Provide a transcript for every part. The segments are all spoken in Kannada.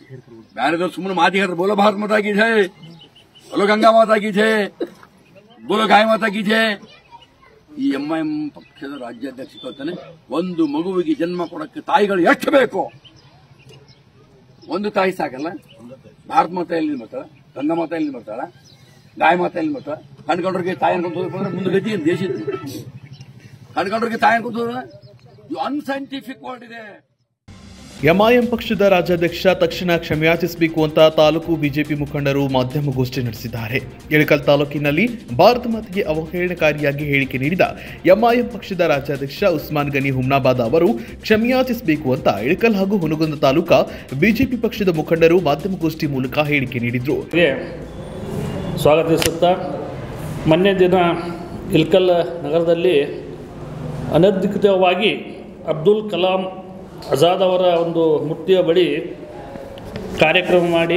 ಬ್ಯಾರೆದವ್ರು ಸುಮ್ಮನೆ ಮಾತಿ ಹೇಳ್ತಾರೆ ಬೋಲೋ ಭಾರತ್ ಮಾತಾ ಕಿ ಜೈ ಬೋಲೋ ಗಂಗಾ ಮಾತಾ ಕಿ ಜೈ ಬೋಲೋ ಗಾಯ ಮಾತಾ ಕಿ ಜೈ ಈ ಎಂಐಎಂ ಪಕ್ಷದ ರಾಜ್ಯಾಧ್ಯಕ್ಷ ಹೇಳ್ತಾನೆ ಒಂದು ಮಗುವಿಗೆ ಜನ್ಮ ಕೊಡಕ್ಕೆ ತಾಯಿಗಳು ಎಷ್ಟು ಬೇಕು ಒಂದು ತಾಯಿ ಸಾಕಲ್ಲ ಭಾರತ ಮಾತಾ ಎಲ್ಲಿ ಬರ್ತಾಳ ಗಂಗಾ ಮಾತಾ ಎಲ್ಲಿ ಬರ್ತಾಳ ಗಾಯ ಮಾತಾ ಎಲ್ಲಿ ಬರ್ತಾಳ ಕಣ್ಕೊಂಡ್ರಿಗೆ ತಾಯಿ ಅನ್ಕೊಂತ ಹೋದ್ರೆ ಮುಂದೆ ಗತಿ ಏನು ದೇಶದ ಕಣ್ಕೊಂಡ್ರಿಗೆ ತಾಯಿ ಅನ್ಕೊಂತ ಹೋದ್ರೆ ಅನ್ಸೈಂಟಿಫಿಕ್ ವರ್ಡ್ ಇದೆ ಎಂಐಎಂ ಪಕ್ಷದ ರಾಜ್ಯಾಧ್ಯಕ್ಷ ತಕ್ಷಣ ಕ್ಷಮೆಯಾಚಿಸಬೇಕು ಅಂತ ತಾಲೂಕು ಬಿಜೆಪಿ ಮುಖಂಡರು ಮಾಧ್ಯಮಗೋಷ್ಠಿ ನಡೆಸಿದ್ದಾರೆ ಇಳಕಲ್ ತಾಲೂಕಿನಲ್ಲಿ ಭಾರತ ಮಾತೆಗೆ ಅವಹೇಳನಕಾರಿಯಾಗಿ ಹೇಳಿಕೆ ನೀಡಿದ ಎಂಐಎಂ ಪಕ್ಷದ ರಾಜ್ಯಾಧ್ಯಕ್ಷ ಉಸ್ಮಾನ್ ಗನಿ ಹುಮ್ನಾಬಾದ್ ಅವರು ಕ್ಷಮೆಯಾಚಿಸಬೇಕು ಅಂತ ಇಳಕಲ್ ಹಾಗೂ ಹುನಗುಂದ ತಾಲೂಕಾ ಬಿಜೆಪಿ ಪಕ್ಷದ ಮುಖಂಡರು ಮಾಧ್ಯಮಗೋಷ್ಠಿ ಮೂಲಕ ಹೇಳಿಕೆ ನೀಡಿದ್ರು ಗೆ ಸ್ವಾಗತಿಸುತ್ತಾ ಮೊನ್ನೆ ದಿನ ಇಲ್ಕಲ್ ನಗರದಲ್ಲಿ ಅನಧಿಕೃತವಾಗಿ ಅಬ್ದುಲ್ ಕಲಾಂ ಆಜಾದ್ ಅವರ ಒಂದು ಮೂರ್ತಿಯ ಬಳಿ ಕಾರ್ಯಕ್ರಮ ಮಾಡಿ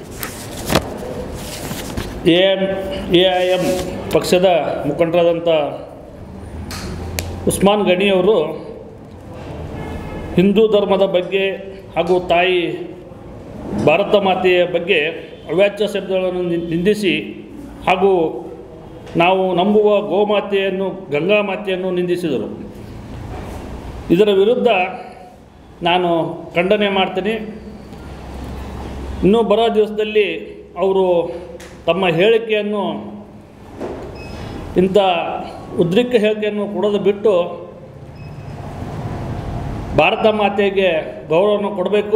A M A I M ಪಕ್ಷದ ಮುಖಂಡರಾದಂಥ ಉಸ್ಮಾನ್ ಗಣಿಯವರು ಹಿಂದೂ ಧರ್ಮದ ಬಗ್ಗೆ ಹಾಗೂ ತಾಯಿ ಭಾರತ ಮಾತೆಯ ಬಗ್ಗೆ ಅವ್ಯಾಚ್ಯ ಶಬ್ದಗಳನ್ನು ನಿ- ನಿಂದಿಸಿ ಹಾಗೂ ನಾವು ನಂಬುವ ಗೋಮಾತೆಯನ್ನು ಗಂಗಾ ಮಾತೆಯನ್ನು ನಿಂದಿಸಿದರು ಇದರ ವಿರುದ್ಧ ನಾನು ಖಂಡನೆ ಮಾಡ್ತೀನಿ ಇನ್ನೂ ಬರೋ ದಿವಸದಲ್ಲಿ ಅವರು ತಮ್ಮ ಹೇಳಿಕೆಯನ್ನು ಇಂಥ ಉದ್ರಿಕ್ತ ಹೇಳಿಕೆಯನ್ನು ಕೊಡೋದು ಬಿಟ್ಟು ಭಾರತ ಮಾತೆಗೆ ಗೌರವವನ್ನು ಕೊಡಬೇಕು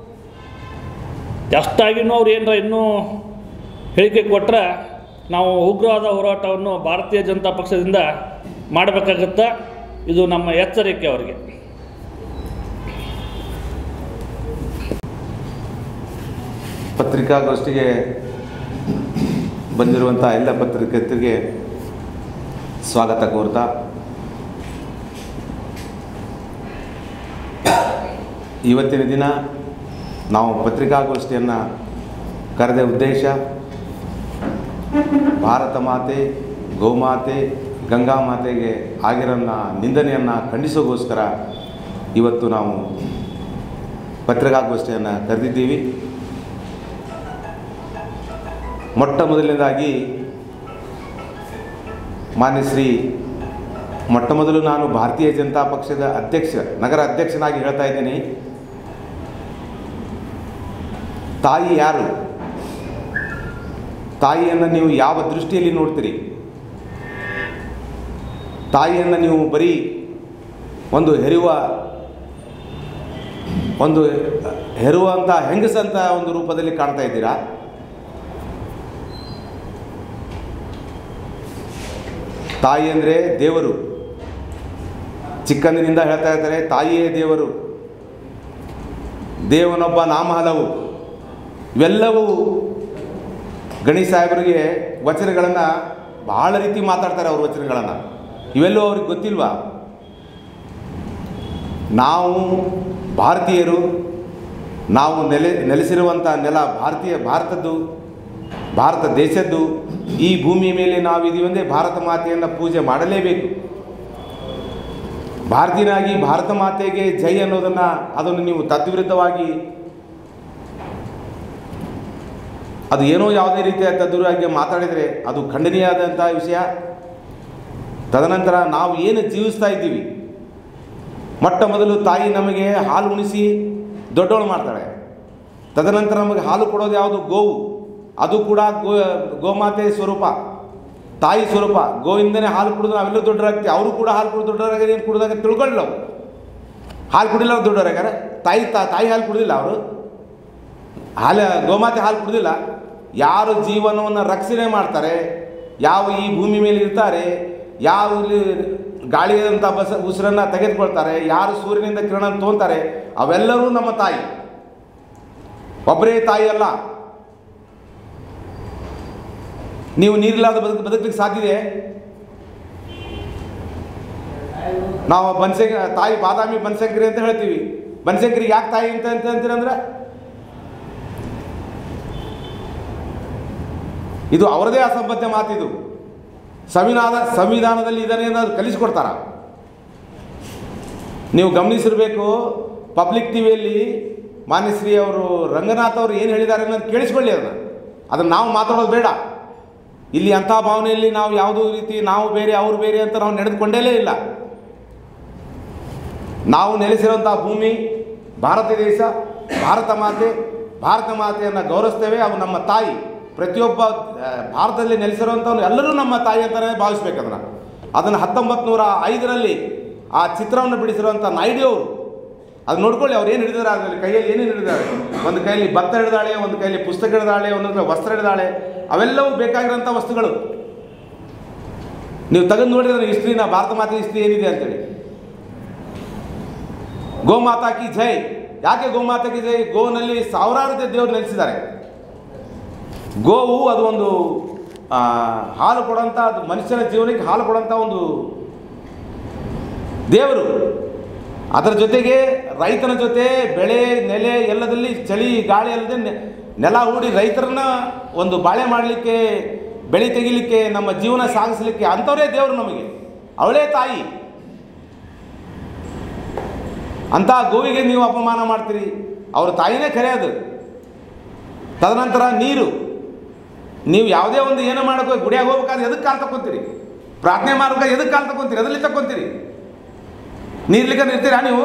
ಎಷ್ಟಾಗಿನೂ ಅವ್ರು ಏನರ ಇನ್ನೂ ಹೇಳಿಕೆ ಕೊಟ್ಟರೆ ನಾವು ಉಗ್ರವಾದ ಹೋರಾಟವನ್ನು ಭಾರತೀಯ ಜನತಾ ಪಕ್ಷದಿಂದ ಮಾಡಬೇಕಾಗತ್ತೆ ಇದು ನಮ್ಮ ಎಚ್ಚರಿಕೆ ಅವರಿಗೆ ಪತ್ರಿಕಾಗೋಷ್ಠಿಗೆ ಬಂದಿರುವಂಥ ಎಲ್ಲ ಪತ್ರಿಕೆತರಿಗೆ ಸ್ವಾಗತ ಕೋರ್ತಾ ಇವತ್ತಿನ ದಿನ ನಾವು ಪತ್ರಿಕಾಗೋಷ್ಠಿಯನ್ನು ಕರೆದ ಉದ್ದೇಶ ಭಾರತ ಮಾತೆ ಗೋಮಾತೆ ಗಂಗಾ ಮಾತೆಗೆ ಆಗಿರೋನ್ನ ನಿಂದನೆಯನ್ನು ಖಂಡಿಸೋಗೋಸ್ಕರ ಇವತ್ತು ನಾವು ಪತ್ರಿಕಾಗೋಷ್ಠಿಯನ್ನು ಕರೆದಿದ್ದೀವಿ ಮೊಟ್ಟ ಮೊದಲನೇದಾಗಿ ಮಾನ್ಯ ಶ್ರೀ ಮೊಟ್ಟ ಮೊದಲು ನಾನು ಭಾರತೀಯ ಜನತಾ ಪಕ್ಷದ ಅಧ್ಯಕ್ಷ ನಗರ ಅಧ್ಯಕ್ಷನಾಗಿ ಹೇಳ್ತಾ ಇದ್ದೀನಿ ತಾಯಿ ಯಾರು ತಾಯಿಯನ್ನು ನೀವು ಯಾವ ದೃಷ್ಟಿಯಲ್ಲಿ ನೋಡ್ತೀರಿ ತಾಯಿಯನ್ನು ನೀವು ಬರೀ ಒಂದು ಹೆರುವ ಒಂದು ಹೆರುವಂಥ ಹೆಂಗಸಂತ ಒಂದು ರೂಪದಲ್ಲಿ ಕಾಣ್ತಾ ಇದ್ದೀರಾ ತಾಯಿ ಅಂದರೆ ದೇವರು ಚಿಕ್ಕಂದಿನಿಂದ ಹೇಳ್ತಾ ಇರ್ತಾರೆ ತಾಯಿಯೇ ದೇವರು ದೇವನೊಬ್ಬ ನಾಮ ಹಲವು ಇವೆಲ್ಲವೂ ಗಣಿ ಸಾಹೇಬರಿಗೆ ವಚನಗಳನ್ನು ಬಹಳ ರೀತಿ ಮಾತಾಡ್ತಾರೆ ಅವ್ರ ವಚನಗಳನ್ನು ಇವೆಲ್ಲವೂ ಅವ್ರಿಗೆ ಗೊತ್ತಿಲ್ವಾ ನಾವು ಭಾರತೀಯರು ನಾವು ನೆಲೆ ನೆಲೆಸಿರುವಂಥ ನೆಲ ಭಾರತೀಯ ಭಾರತದ್ದು ಭಾರತ ದೇಶದ್ದು ಈ ಭೂಮಿಯ ಮೇಲೆ ನಾವಿದೀವಂದರೆ ಭಾರತ ಮಾತೆಯನ್ನು ಪೂಜೆ ಮಾಡಲೇಬೇಕು ಭಾರತೀಯನಾಗಿ ಭಾರತ ಮಾತೆಗೆ ಜೈ ಅನ್ನೋದನ್ನು ಅದನ್ನು ನೀವು ತದ್ವಿರುದ್ಧವಾಗಿ ಅದು ಏನೋ ಯಾವುದೇ ರೀತಿಯ ತದ್ವಿರುದ್ಧವಾಗಿ ಮಾತಾಡಿದರೆ ಅದು ಖಂಡನೀಯವಾದಂಥ ವಿಷಯ ತದನಂತರ ನಾವು ಏನು ಜೀವಿಸ್ತಾ ಇದ್ದೀವಿ ಮೊಟ್ಟ ಮೊದಲು ತಾಯಿ ನಮಗೆ ಹಾಲು ಉಣಿಸಿ ದೊಡ್ಡವಳು ಮಾಡ್ತಾಳೆ ತದನಂತರ ನಮಗೆ ಹಾಲು ಕೊಡೋದು ಯಾವುದು ಗೋವು ಅದು ಕೂಡ ಗೋ ಗೋಮಾತೆ ಸ್ವರೂಪ ತಾಯಿ ಸ್ವರೂಪ ಗೋವಿಂದನೇ ಹಾಲು ಕುಡಿದು ನಾವೆಲ್ಲೂ ದೊಡ್ಡರಾಗ್ತೀವಿ ಅವರು ಕೂಡ ಹಾಲು ಕುಡಿದು ದೊಡ್ಡವರಾಗ ಏನು ಕುಡಿದಾಗ ತಿಳ್ಕೊಳ್ಳಿ ನಾವು ಹಾಲು ಕುಡಿಲ್ಲ ಅವ್ರು ದೊಡ್ಡವರಾಗಾರ ತಾಯಿ ತಾ ತಾಯಿ ಹಾಲು ಕುಡಿದಿಲ್ಲ ಅವರು ಹಾಲು ಗೋಮಾತೆ ಹಾಲು ಕುಡಿದಿಲ್ಲ ಯಾರು ಜೀವನವನ್ನು ರಕ್ಷಣೆ ಮಾಡ್ತಾರೆ ಯಾವ ಈ ಭೂಮಿ ಮೇಲೆ ಇರ್ತಾರೆ ಯಾವ ಇಲ್ಲಿ ಗಾಳಿಯಂಥ ಬಸ ಉಸಿರನ್ನು ತೆಗೆದುಕೊಳ್ತಾರೆ ಯಾರು ಸೂರ್ಯನಿಂದ ಕಿರಣ ತೊಗೊತಾರೆ ಅವೆಲ್ಲರೂ ನಮ್ಮ ತಾಯಿ ಒಬ್ಬರೇ ತಾಯಿ ಅಲ್ಲ ನೀವು ನೀರಿಲ್ಲದ ಬದುಕು ಬದುಕಲಿಕ್ಕೆ ಸಾಧ್ಯದೆ ನಾವು ಬನಶಂಕ ತಾಯಿ ಬಾದಾಮಿ ಬನಶಂಕರಿ ಅಂತ ಹೇಳ್ತೀವಿ ಬನಶಂಕರಿ ಯಾಕೆ ತಾಯಿ ಅಂತ ಅಂತ ಅಂತೀರಂದ್ರೆ ಇದು ಅವರದೇ ಅಸಂಬದ್ಧ ಮಾತಿದು ಸಂವಿಧಾನ ಸಂವಿಧಾನದಲ್ಲಿ ಇದನ್ನೇನಾದ್ರು ಕಲಿಸ್ಕೊಡ್ತಾರ ನೀವು ಗಮನಿಸಿರಬೇಕು ಪಬ್ಲಿಕ್ ಟಿವಿಯಲ್ಲಿ ಮಾನ್ಯಶ್ರೀ ಅವರು ರಂಗನಾಥ್ ಅವರು ಏನು ಹೇಳಿದ್ದಾರೆ ಅನ್ನೋದು ಕೇಳಿಸ್ಕೊಳ್ಳಿ ಅದನ್ನು ಅದನ್ನು ನಾವು ಮಾತಾಡೋದು ಬೇಡ ಇಲ್ಲಿ ಅಂಥ ಭಾವನೆಯಲ್ಲಿ ನಾವು ಯಾವುದೋ ರೀತಿ ನಾವು ಬೇರೆ ಅವರು ಬೇರೆ ಅಂತ ನಾವು ನಡೆದುಕೊಂಡೇ ಇಲ್ಲ ನಾವು ನೆಲೆಸಿರುವಂಥ ಭೂಮಿ ಭಾರತ ದೇಶ ಭಾರತ ಮಾತೆ ಭಾರತ ಮಾತೆಯನ್ನು ಗೌರವಿಸ್ತೇವೆ ಅವು ನಮ್ಮ ತಾಯಿ ಪ್ರತಿಯೊಬ್ಬ ಆ, ಭಾರತದಲ್ಲಿ ನೆಲೆಸಿರುವಂಥವ್ರು ಎಲ್ಲರೂ ನಮ್ಮ ತಾಯಿ ಅಂತಲೇ ಭಾವಿಸ್ಬೇಕು ಅದನ್ನು ಅದನ್ನು ಹತ್ತೊಂಬತ್ತು ನೂರ ಐದರಲ್ಲಿ ಆ ಚಿತ್ರವನ್ನು ಬಿಡಿಸಿರುವಂಥ ನಾಯ್ಡು ಅವರು ಅದು ನೋಡ್ಕೊಳ್ಳಿ ಅವ್ರು ಏನು ಹಿಡಿದಾರೆ ಅದರಲ್ಲಿ ಕೈಯಲ್ಲಿ ಏನೇನು ಹಿಡಿದಾರೆ ಒಂದು ಕೈಯಲ್ಲಿ ಭತ್ತ ಹಿಡಿದಾಳೆ ಒಂದು ಕೈಯಲ್ಲಿ ಪುಸ್ತಕ ಹಿಡಿದಾಳೆ ಒಂದೊಂದು ಕೈ ವಸ್ತ್ರ ಹಿಡಿದಾಳೆ ಅವೆಲ್ಲವೂ ಬೇಕಾಗಿರೋಂಥ ವಸ್ತುಗಳು ನೀವು ತೆಗೆದು ನೋಡಿದ್ರೆ ಹಿಸ್ಟ್ರಿನ ಭಾರತ ಮಾತೆ ಹಿಸ್ಟ್ರಿ ಏನಿದೆ ಅಂತೇಳಿ ಗೋಮಾತಾ ಕಿ ಜೈ ಯಾಕೆ ಗೋಮಾತಾ ಕಿ ಜೈ ಗೋನಲ್ಲಿ ಸಾವಿರಾರು ದೇವರು ನೆಲೆಸಿದ್ದಾರೆ ಗೋವು ಅದು ಒಂದು ಆ, ಹಾಲು ಕೊಡೋಂಥ ಅದು ಮನುಷ್ಯನ ಜೀವನಕ್ಕೆ ಹಾಲು ಕೊಡೋಂಥ ಒಂದು ದೇವರು ಅದರ ಜೊತೆಗೆ ರೈತನ ಜೊತೆ ಬೆಳೆ ನೆಲೆ ಎಲ್ಲದಲ್ಲಿ ಚಳಿ ಗಾಳಿ ಅಲ್ಲದೆ ನೆ- ನೆಲ ಹೂಡಿ ರೈತರನ್ನ ಒಂದು ಬಾಳೆ ಮಾಡಲಿಕ್ಕೆ ಬೆಳೆ ತೆಗಿಲಿಕ್ಕೆ ನಮ್ಮ ಜೀವನ ಸಾಗಿಸಲಿಕ್ಕೆ ಅಂಥವರೇ ದೇವರು ನಮಗೆ ಅವಳೇ ತಾಯಿ ಅಂಥ ಗೋವಿಗೆ ನೀವು ಅಪಮಾನ ಮಾಡ್ತೀರಿ ಅವ್ರ ತಾಯಿನೇ ಕರೆಯೋದು ತದನಂತರ ನೀರು ನೀವು ಯಾವುದೇ ಒಂದು ಏನೋ ಮಾಡೋಕೆ ಗುಡಿಯಾಗ ಹೋಗ್ಬೇಕಾದ್ರೆ ಎದಕ್ಕೆ ಕಾಲು ತಗೊಂತೀರಿ ಪ್ರಾರ್ಥನೆ ಮಾಡ್ಬೇಕಾದ್ರೆ ಎದಕ್ಕೆ ಕಾಲು ತಗೊಂತೀರಿ ಅದರಲ್ಲಿ ತಗೊಂತೀರಿ ನೀರ್ಲಿಕ್ಕೆ ನಿಲ್ತೀರಾ ನೀವು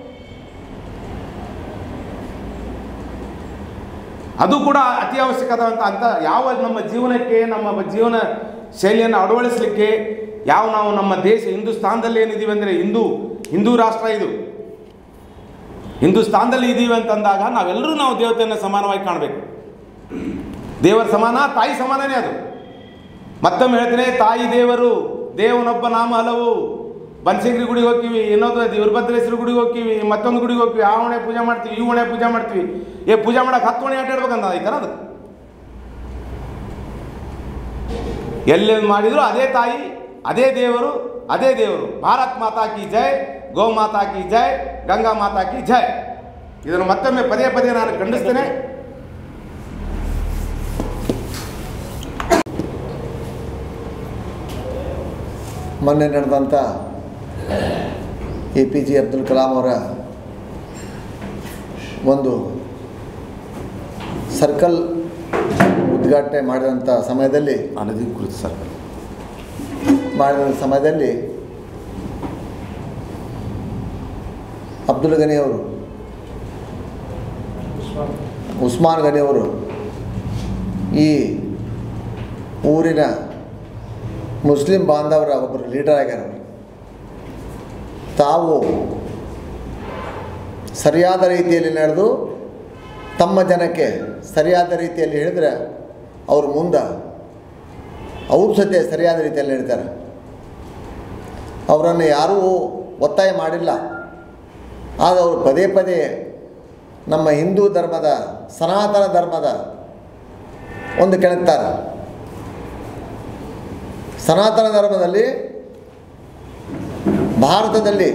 ಅದು ಕೂಡ ಅತಿ ಅವಶ್ಯಕವಾದಂಥ ಅಂತ ಯಾವ ನಮ್ಮ ಜೀವನಕ್ಕೆ ನಮ್ಮ ಜೀವನ ಶೈಲಿಯನ್ನು ಅಳವಡಿಸಲಿಕ್ಕೆ ಯಾವ ನಾವು ನಮ್ಮ ದೇಶ ಹಿಂದೂಸ್ತಾನದಲ್ಲಿ ಏನಿದ್ದೀವಿ ಅಂದರೆ ಹಿಂದೂ ಹಿಂದೂ ರಾಷ್ಟ್ರ ಇದು ಹಿಂದೂಸ್ತಾನದಲ್ಲಿ ಇದ್ದೀವಿ ಅಂತಂದಾಗ ನಾವೆಲ್ಲರೂ ನಾವು ದೇವತೆಯನ್ನು ಸಮಾನವಾಗಿ ಕಾಣಬೇಕು ದೇವರ ಸಮಾನ ತಾಯಿ ಸಮಾನನೇ ಅದು ಮತ್ತೊಮ್ಮೆ ಹೇಳ್ತೇನೆ ತಾಯಿ ದೇವರು ದೇವನೊಬ್ಬ ನಾಮ ಹಲವು ಬನಶಂಕರಿ ಗುಡಿಗೆ ಹೋಗ್ತೀವಿ ಇನ್ನೊಂದು ವೀರಭದ್ರೇಶ್ವರ ಗುಡಿಗೆ ಹೋಗ್ತೀವಿ ಮತ್ತೊಂದು ಗುಡಿಗೆ ಹೋಗ್ತೀವಿ ಆ ಹೊಣೆ ಪೂಜೆ ಮಾಡ್ತೀವಿ ಈ ಹೊಣೆ ಪೂಜೆ ಮಾಡ್ತೀವಿ ಏ ಪೂಜೆ ಮಾಡಕ್ಕೆ ಹತ್ತು ಹೊಣೆ ಆಟಾಡ್ಬೇಕಂತ ಐತನ ಅದು ಎಲ್ಲಿ ಮಾಡಿದ್ರು ಅದೇ ತಾಯಿ ಅದೇ ದೇವರು ಅದೇ ದೇವರು ಭಾರತ್ ಮಾತಾ ಕಿ ಜೈ ಗೋ ಮಾತಾ ಕಿ ಜೈ ಗಂಗಾ ಮಾತಾ ಕಿ ಜೈ ಇದನ್ನು ಮತ್ತೊಮ್ಮೆ ಪದೇ ಪದೇ ನಾನು ಖಂಡಿಸ್ತೇನೆ ಮೊನ್ನೆ ನಡೆದಂಥ A P J Abdul Kalam ಅವರ ಒಂದು ಸರ್ಕಲ್ ಉದ್ಘಾಟನೆ ಮಾಡಿದಂಥ ಸಮಯದಲ್ಲಿ ಅನಧಿಕೃತ ಸರ್ಕಲ್ ಮಾಡಿದ ಸಮಯದಲ್ಲಿ ಅಬ್ದುಲ್ ಗನಿ ಅವರು ಉಸ್ಮಾನ್ ಗನಿ ಅವರು ಈ ಊರಿನ ಮುಸ್ಲಿಂ ಬಾಂಧವರ ಒಬ್ಬರು ಲೀಡರ್ ಆಗ್ಯಾರ ಅವರು. ತಾವು ಸರಿಯಾದ ರೀತಿಯಲ್ಲಿ ನಡೆದು ತಮ್ಮ ಜನಕ್ಕೆ ಸರಿಯಾದ ರೀತಿಯಲ್ಲಿ ಹೇಳಿದ್ರೆ ಅವ್ರ ಮುಂದೆ ಅವ್ರ ಸತ್ಯ ಸರಿಯಾದ ರೀತಿಯಲ್ಲಿ ಹೇಳ್ತಾರೆ ಅವರನ್ನು ಯಾರೂ ಒತ್ತಾಯ ಮಾಡಿಲ್ಲ ಆದರೆ ಅವರು ಪದೇ ಪದೇ ನಮ್ಮ ಹಿಂದೂ ಧರ್ಮದ ಸನಾತನ ಧರ್ಮದ ಒಂದು ಕೆಣಕ್ತಾರೆ ಸನಾತನ ಧರ್ಮದಲ್ಲಿ ಭಾರತದಲ್ಲಿ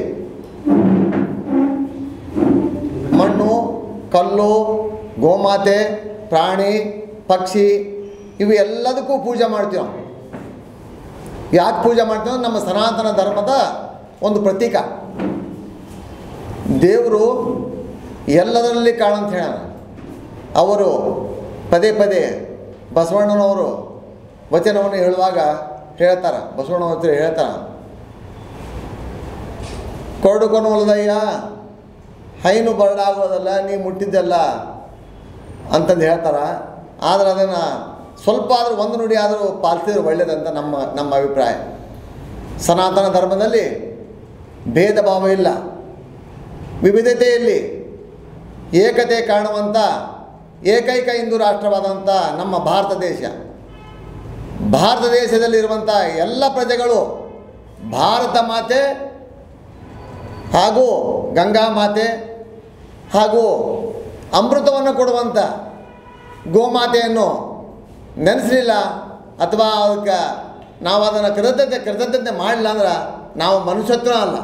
ಮಣ್ಣು ಕಲ್ಲು ಗೋಮಾತೆ ಪ್ರಾಣಿ ಪಕ್ಷಿ ಇವು ಎಲ್ಲದಕ್ಕೂ ಪೂಜೆ ಮಾಡ್ತೀವಿ ನಾವು ಯಾಕೆ ಪೂಜೆ ಮಾಡ್ತೀವಿ ಅಂದ್ರೆ ನಮ್ಮ ಸನಾತನ ಧರ್ಮದ ಒಂದು ಪ್ರತೀಕ ದೇವರು ಎಲ್ಲದರಲ್ಲಿ ಕಾಣಂತ ಹೇಳ ಅವರು ಪದೇ ಪದೇ ಬಸವಣ್ಣನವರು ವಚನವನ್ನು ಹೇಳುವಾಗ ಹೇಳ್ತಾರೆ ಬಸವಣ್ಣ ಹತ್ರ ಹೇಳ್ತಾರೆ ಕೊರಡುಕೊಂಡು ಹೊಲದಯ್ಯ ಹೈನು ಬರಡಾಗೋದಲ್ಲ ನೀ ಮುಟ್ಟಿದ್ದಲ್ಲ ಅಂತಂದು ಹೇಳ್ತಾರೆ ಆದರೆ ಅದನ್ನು ಸ್ವಲ್ಪ ಆದರೂ ಒಂದು ನುಡಿ ಆದರೂ ಪಾಲಿಸಿದ್ರೆ ಒಳ್ಳೆಯದಂತ ನಮ್ಮ ನಮ್ಮ ಅಭಿಪ್ರಾಯ ಸನಾತನ ಧರ್ಮದಲ್ಲಿ ಭೇದ ಭಾವ ಇಲ್ಲ ವಿವಿಧತೆಯಲ್ಲಿ ಏಕತೆ ಕಾಣುವಂಥ ಏಕೈಕ ಹಿಂದೂ ರಾಷ್ಟ್ರವಾದಂಥ ನಮ್ಮ ಭಾರತ ದೇಶ ಭಾರತ ದೇಶದಲ್ಲಿರುವಂಥ ಎಲ್ಲ ಪ್ರಜೆಗಳು ಭಾರತ ಮಾತೆ ಹಾಗೂ ಗಂಗಾ ಮಾತೆ ಹಾಗೂ ಅಮೃತವನ್ನು ಕೊಡುವಂಥ ಗೋಮಾತೆಯನ್ನು ನೆನೆಸಲಿಲ್ಲ ಅಥವಾ ಅದಕ್ಕೆ ನಾವು ಅದನ್ನು ಕೃತಜ್ಞತೆ ಕೃತಜ್ಞತೆ ಮಾಡಲಿಲ್ಲ ಅಂದ್ರೆ ನಾವು ಮನುಷ್ಯತ್ವ ಅಲ್ಲ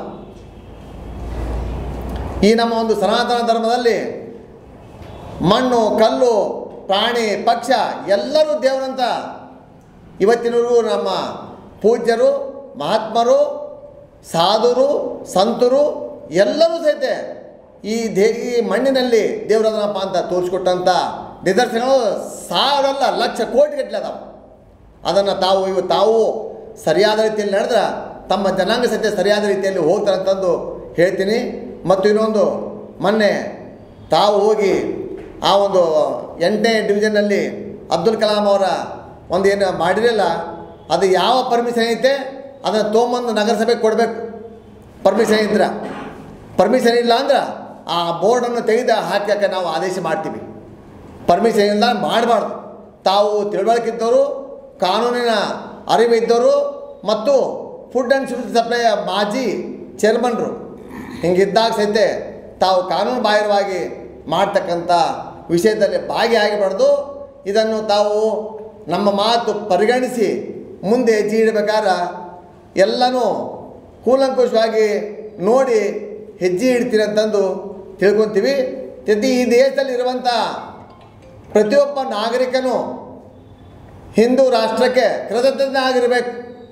ಈ ನಮ್ಮ ಒಂದು ಸನಾತನ ಧರ್ಮದಲ್ಲಿ ಮಣ್ಣು ಕಲ್ಲು ಪ್ರಾಣಿ ಪಕ್ಷ ಎಲ್ಲರೂ ದೇವರಂತ ಇವತ್ತಿನವರೆಗೂ ನಮ್ಮ ಪೂಜ್ಯರು ಮಹಾತ್ಮರು ಸಾಧುರು ಸಂತರು ಎಲ್ಲರೂ ಸಹಿತ ಈ ದೇ ಈ ಮಣ್ಣಿನಲ್ಲಿ ದೇವರದನಪ್ಪ ಅಂತ ತೋರಿಸ್ಕೊಟ್ಟಂಥ ನಿದರ್ಶನಗಳು ಸಾವಿರಲ್ಲ ಲಕ್ಷ ಕೋಟಿಗಟ್ಟಲೆ ಅದಾವೆ ಅದನ್ನು ತಾವು ಇವು ತಾವು ಸರಿಯಾದ ರೀತಿಯಲ್ಲಿ ನಡೆದ್ರೆ ತಮ್ಮ ಜನಾಂಗ ಸತ್ಯ ಸರಿಯಾದ ರೀತಿಯಲ್ಲಿ ಹೋಗ್ತಾರೆ ಅಂತಂದು ಹೇಳ್ತೀನಿ ಮತ್ತು ಇನ್ನೊಂದು ಮೊನ್ನೆ ತಾವು ಹೋಗಿ ಆ ಒಂದು ಎಂಟನೇ ಡಿವಿಷನ್ನಲ್ಲಿ ಅಬ್ದುಲ್ ಕಲಾಂ ಅವರ ಒಂದು ಏನು ಮಾಡಿರಲ್ಲ ಅದು ಯಾವ ಪರ್ಮಿಷನ್ ಐತೆ ಅದನ್ನು ತೊಗೊಂಬಂದು ನಗರಸಭೆಗೆ ಕೊಡಬೇಕು ಪರ್ಮಿಷನ್ ಇದ್ರೆ ಪರ್ಮಿಷನ್ ಇಲ್ಲ ಅಂದ್ರೆ ಆ ಬೋರ್ಡನ್ನು ತೆಗೆದು ಹಾಕಕ್ಕೆ ನಾವು ಆದೇಶ ಮಾಡ್ತೀವಿ ಪರ್ಮಿಷನ್ ಇಲ್ಲ ಮಾಡಬಾರ್ದು ತಾವು ತಿಳುವಳಿಕೆ ಇದ್ದವರು ಕಾನೂನಿನ ಅರಿವು ಇದ್ದವರು ಮತ್ತು ಫುಡ್ ಆ್ಯಂಡ್ ಸಿವಿಲ್ ಸಪ್ಲೈ ಮಾಜಿ ಚೇರ್ಮನ್ರು ಹಿಂಗಿದ್ದಾಗ ಸಹಿತ ತಾವು ಕಾನೂನು ಬಾಹಿರವಾಗಿ ಮಾಡ್ತಕ್ಕಂಥ ವಿಷಯದಲ್ಲಿ ಭಾಗಿಯಾಗಬಾರ್ದು ಇದನ್ನು ತಾವು ನಮ್ಮ ಮಾತು ಪರಿಗಣಿಸಿ ಮುಂದೆ ಹೆಜ್ಜೆ ಇಡಬೇಕಾದ್ರೆ ಎಲ್ಲನೂ ಕೂಲಂಕುಷವಾಗಿ ನೋಡಿ ಹೆಜ್ಜೆ ಇಡ್ತೀರಿ ಅಂತಂದು ತಿಳ್ಕೊತೀವಿ ಜೊತೆ ಈ ದೇಶದಲ್ಲಿರುವಂಥ ಪ್ರತಿಯೊಬ್ಬ ನಾಗರಿಕನು ಹಿಂದೂ ರಾಷ್ಟ್ರಕ್ಕೆ ಕೃತಜ್ಞತೆ ಆಗಿರಬೇಕು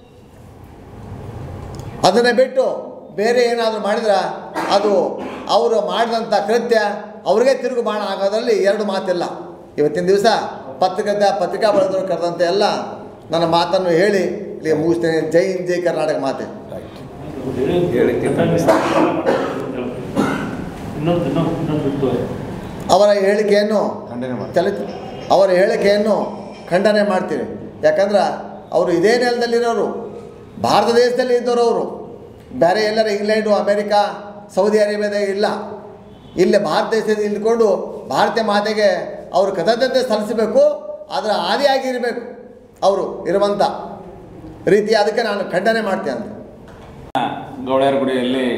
ಅದನ್ನು ಬಿಟ್ಟು ಬೇರೆ ಏನಾದರೂ ಮಾಡಿದ್ರೆ ಅದು ಅವರು ಮಾಡಿದಂಥ ಕೃತ್ಯ ಅವ್ರಿಗೆ ತಿರುಗು ಬಾಣ ಆಗೋದ್ರಲ್ಲಿ ಎರಡು ಮಾತಿಲ್ಲ ಇವತ್ತಿನ ದಿವಸ ಪತ್ರಿಕತೆ ಪತ್ರಿಕಾ ಬಳಗದವರು ಕರೆದಂತೆ ಎಲ್ಲ ನನ್ನ ಮಾತನ್ನು ಹೇಳಿ ಇಲ್ಲಿ ಮುಗಿಸ್ತೇನೆ ಜೈ ಹಿಂದ್ ಜೈ ಕರ್ನಾಟಕ ಮಾತೆ ಇನ್ನೊಂದು ಇನ್ನೊಂದು ಇನ್ನೊಂದು ಬಿಟ್ಟು ಅವರ ಹೇಳಿಕೆಯನ್ನು ಖಂಡನೆ ಮಾಡಿ ಚಲಿತ ಅವರ ಹೇಳಿಕೆಯನ್ನು ಖಂಡನೆ ಮಾಡ್ತೀವಿ ಯಾಕಂದ್ರೆ ಅವರು ಇದೇ ನೆಲದಲ್ಲಿರೋರು ಭಾರತ ದೇಶದಲ್ಲಿ ಇದ್ದವರು ಅವರು ಬೇರೆ ಎಲ್ಲರ ಇಂಗ್ಲೆಂಡು ಅಮೇರಿಕಾ ಸೌದಿ ಅರೇಬಿಯಾದಾಗ ಇಲ್ಲ ಇಲ್ಲೇ ಭಾರತ ದೇಶದಲ್ಲಿ ಇದ್ಕೊಂಡು ಭಾರತೀಯ ಮಾತೆಗೆ ಅವರು ಕೃತಜ್ಞತೆ ಸಲ್ಲಿಸಬೇಕು ಅದರ ಆದಿಯಾಗಿರಬೇಕು ಅವರು ಇರುವಂಥ ರೀತಿ ಅದಕ್ಕೆ ನಾನು ಖಂಡನೆ ಮಾಡ್ತೇನೆ ಅಂತ ಗೌಳ್ಯಾರಗುಡಿಯಲ್ಲಿ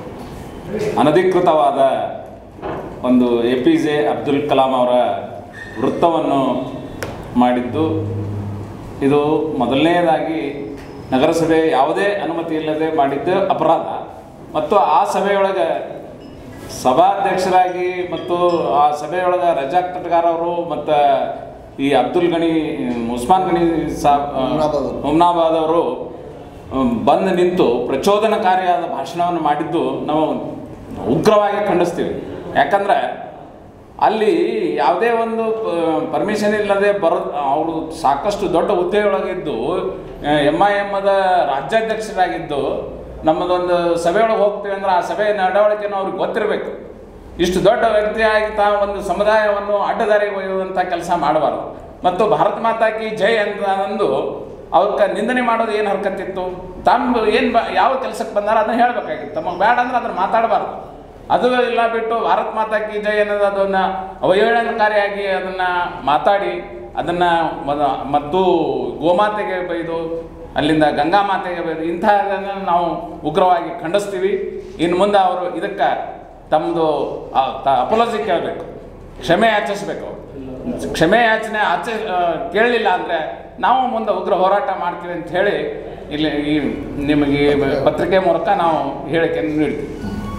ಅನಧಿಕೃತವಾದ ಒಂದು A P J Abdul Kalam ಅವರ ವೃತ್ತವನ್ನು ಮಾಡಿದ್ದು ಇದು ಮೊದಲನೆಯದಾಗಿ ನಗರಸಭೆ ಯಾವುದೇ ಅನುಮತಿ ಇಲ್ಲದೆ ಮಾಡಿದ್ದು ಅಪರಾಧ ಮತ್ತು ಆ ಸಭೆಯೊಳಗೆ ಸಭಾಧ್ಯಕ್ಷರಾಗಿ ಮತ್ತು ಆ ಸಭೆಯೊಳಗೆ ರಜಾಕ್ ತಟ್ಗಾರ್ ಅವರು ಮತ್ತು ಈ ಅಬ್ದುಲ್ ಗಣಿ ಉಸ್ಮಾನ್ ಗಣಿ ಸಾ ಮುಮ್ನಾಬಾದ್ ಅವರು. ಮುಮ್ನಾಬಾದ್ ಅವರು ಅಮ್, ಬಂದು ನಿಂತು ಪ್ರಚೋದನಕಾರಿಯಾದ ಭಾಷಣವನ್ನು ಮಾಡಿದ್ದು ನಾವು ಉಗ್ರವಾಗಿ ಖಂಡಿಸ್ತೀವಿ ಯಾಕಂದ್ರೆ ಅಲ್ಲಿ ಯಾವುದೇ ಒಂದು ಪರ್ಮಿಷನ್ ಇಲ್ಲದೆ ಬರೋ ಅವರು ಸಾಕಷ್ಟು ದೊಡ್ಡ ಹುದ್ದೆಯೊಳಗಿದ್ದು ಎಮ್ ಐ ಎಮ್ಮದ ರಾಜ್ಯಾಧ್ಯಕ್ಷರಾಗಿದ್ದು ನಮ್ಮದೊಂದು ಸಭೆಯೊಳಗೆ ಹೋಗ್ತೀವಿ ಅಂದ್ರೆ ಆ ಸಭೆಯ ನಡವಳಿಕೆನೂ ಅವ್ರಿಗೆ ಗೊತ್ತಿರಬೇಕು ಇಷ್ಟು ದೊಡ್ಡ ವ್ಯಕ್ತಿಯಾಗಿ ತಾವು ಒಂದು ಸಮುದಾಯವನ್ನು ಅಡ್ಡದಾರಿಗೆ ಒಯ್ಯುವಂಥ ಕೆಲಸ ಮಾಡಬಾರ್ದು ಮತ್ತು ಭಾರತ ಮಾತಾ ಕಿ ಜೈ ಅಂತ ಅಂದು ಅವ್ರ ನಿಂದನೆ ಮಾಡೋದು ಏನು ಹರ್ಕತ್ತಿತ್ತು ತಮ್ಮ ಏನು ಬ ಯಾವ ಕೆಲಸಕ್ಕೆ ಬಂದಾರ ಅದನ್ನ ಹೇಳ್ಬೇಕಾಗಿತ್ತು ತಮಗೆ ಬೇಡ ಅಂದ್ರೆ ಅದನ್ನ ಮಾತಾಡಬಾರ್ದು ಅದು ಇಲ್ಲ ಬಿಟ್ಟು ಭಾರತ್ ಮಾತಾ ಕಿ ಜೈ ಅನ್ನೋದು ಅದನ್ನು ಅವಹೇಳನಕಾರಿಯಾಗಿ ಅದನ್ನು ಮಾತಾಡಿ ಅದನ್ನು ಮದ- ಮತ್ತು ಗೋಮಾತೆಗೆ ಬೈದು ಅಲ್ಲಿಂದ ಗಂಗಾ ಮಾತೆಗೆ ಬೈದು ಇಂಥದ್ದನ್ನು ನಾವು ಉಗ್ರವಾಗಿ ಖಂಡಿಸ್ತೀವಿ ಇನ್ನು ಮುಂದೆ ಅವರು ಇದಕ್ಕೆ ತಮ್ಮದು ಅಪೋಲಜಿ ಕೇಳಬೇಕು ಕ್ಷಮೆ ಯಾಚಿಸ್ಬೇಕು ಕ್ಷಮೆ ಯಾಚನೆ ಆಚೆ ಆ, ಕೇಳಲಿಲ್ಲ ಅಂದರೆ ನಾವು ಮುಂದೆ ಉಗ್ರ ಹೋರಾಟ ಮಾಡ್ತೀವಿ ಅಂತ ಹೇಳಿ ಇಲ್ಲಿ ಈ ನಿಮಗೆ ಈ ಪತ್ರಿಕೆ ಮೂಲಕ ನಾವು ಹೇಳಿಕೆಯನ್ನು ನೀಡ್ತೀವಿ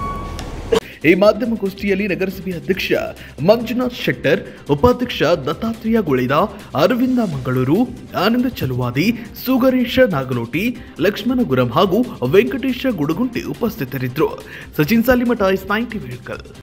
ಈ ಮಾಧ್ಯಮಗೋಷ್ಠಿಯಲ್ಲಿ ನಗರಸಭೆ ಅಧ್ಯಕ್ಷ ಮಂಜುನಾಥ್ ಶೆಟ್ಟರ್ ಉಪಾಧ್ಯಕ್ಷ ದತ್ತಾತ್ರೇಯ ಗುಳಿದ ಅರವಿಂದ ಮಂಗಳೂರು ಆನಂದ ಚಲುವಾದಿ ಸುಗರೇಶ ನಾಗಲೋಟಿ ಲಕ್ಷ್ಮಣ ಗುರಂ ಹಾಗೂ ವೆಂಕಟೇಶ ಗುಡುಗುಂಟಿ ಉಪಸ್ಥಿತರಿದ್ದರು ಸಚಿನ್ ಸಾಲಿಮಠ ಇಸ್ ನೈಂಟಿ ವೇಳ್ಕಲ್